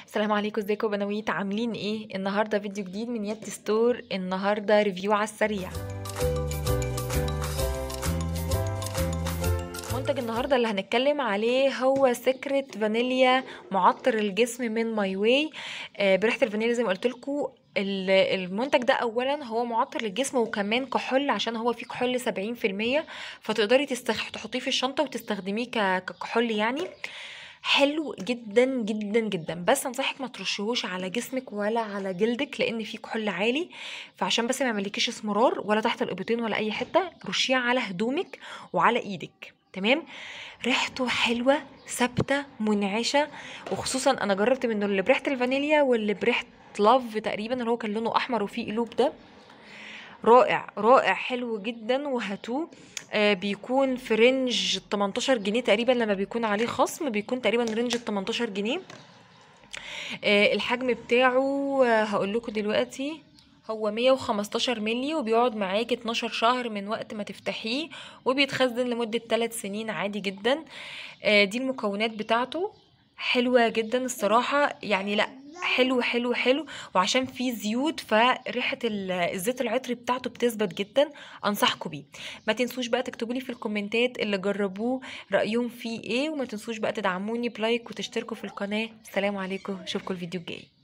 السلام عليكم ازيكم يا بنويت عاملين ايه النهارده فيديو جديد من يات ستور النهارده ريفيو على السريع منتج النهارده اللي هنتكلم عليه هو سكرت فانيليا معطر الجسم من ماي واي آه بريحه الفانيليا زي ما قلت لكم المنتج ده اولا هو معطر للجسم وكمان كحول عشان هو فيه كحول 70% فتقدري تستخ... تحطيه في الشنطه وتستخدميه ك... ككحول يعني حلو جدا جدا جدا بس انصحك ما ترشيهوش على جسمك ولا على جلدك لان فيه كحول عالي فعشان بس ما يعملكيش اسمرار ولا تحت الابطين ولا اي حته رشيه على هدومك وعلى ايدك تمام ريحته حلوه ثابته منعشه وخصوصا انا جربت منه اللي بريحه الفانيليا واللي بريحه لاف تقريبا اللي هو كان لونه احمر وفيه قلوب ده رائع رائع حلو جدا وهاتوه آه بيكون في رينج 18 جنيه تقريبا لما بيكون عليه خصم بيكون تقريبا رينج 18 جنيه آه الحجم بتاعه آه هقول لكم دلوقتي هو 115 ملي وبيقعد معاكي 12 شهر من وقت ما تفتحيه وبيتخزن لمدة 3 سنين عادي جدا آه دي المكونات بتاعته حلوة جدا الصراحة يعني لا حلو حلو حلو وعشان فيه زيوت فريحه الزيت العطري بتاعته بتثبت جدا انصحكم بيه ما تنسوش بقى تكتبوا لي في الكومنتات اللي جربوه رايهم فيه ايه وما تنسوش بقى تدعموني بلايك وتشتركوا في القناه السلام عليكم اشوفكم الفيديو الجاي